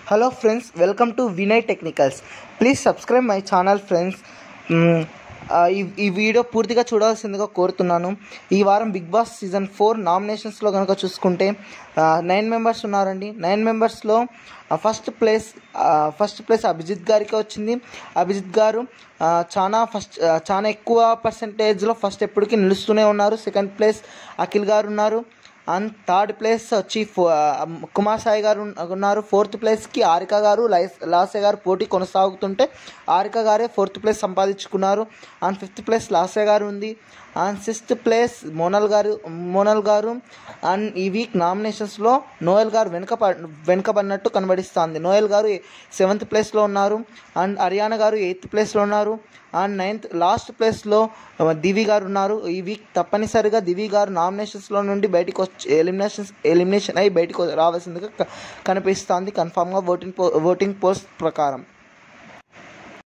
hello friends welcome to Vinay technicals please subscribe my channel friends మ్మ్, ఆ, ఈ ఈ వీడియో పూర్తిగా చూడాల్సిందిగా కోరుతున్నాను ఈ వారం బిగ్ బాస్ సీజన్ ఫోర్ నామినేషన్స్లో కనుక చూసుకుంటే నైన్ మెంబర్స్ ఉన్నారండి నైన్ మెంబర్స్లో first place first place Abhijit గారికి వచ్చింది అభిజిత్ గారు ఆ, చాలా ఫస్ట్ ఆ, చాలా ఎక్కువ పర్సంటేజ్లో ఫస్ట్ ఎప్పటికీ నిలుస్తూనే ఉన్నారు సెకండ్ ప్లేస్ అఖిల్ గారు ఉన్నారు అండ్ థర్డ్ ప్లేస్ వచ్చి ఫో- ఆ, కుమార్ సాయి గారు ఉన్న- ఉన్నారు ఫోర్త్ ప్లేస్కి ఆరిక గారు లైస్ లాసే గారు పోటీ కొనసాగుతుంటే ఆరిక గారే ఫోర్త్ ప్లేస్ సంపాదించుకున్నారు అండ్ ఫిఫ్త్ ప్లేస్ లాసే గారు ఉంది అండ్ సిక్స్త్ ప్లేస్ మోనల్ గారు మోనల్ గారు అండ్ ఈ వీక్ నామినేషన్స్లో నోయల్ గారు వెనుక వెనుకబడినట్టు కనబడిస్తుంది నోయల్ గారు సెవెంత్ ప్లేస్లో ఉన్నారు అండ్ హర్యానా గారు ఎయిత్ ప్లేస్లో ఉన్నారు అండ్ నైన్త్ లాస్ట్ ప్లేస్లో దివి గారు ఉన్నారు ఈ వీక్ తప్పనిసరిగా దివి గారు నామినేషన్స్లో నుండి బయటికి వచ్చి ఎలిమినేషన్స్ ఎలిమినేషన్ అయ్యి బయటికి రావాల్సిందిగా క- కనిపిస్తోంది కన్ఫామ్గా ఓటింగ్ పో ఓటింగ్ పోస్ట్ ప్రకారం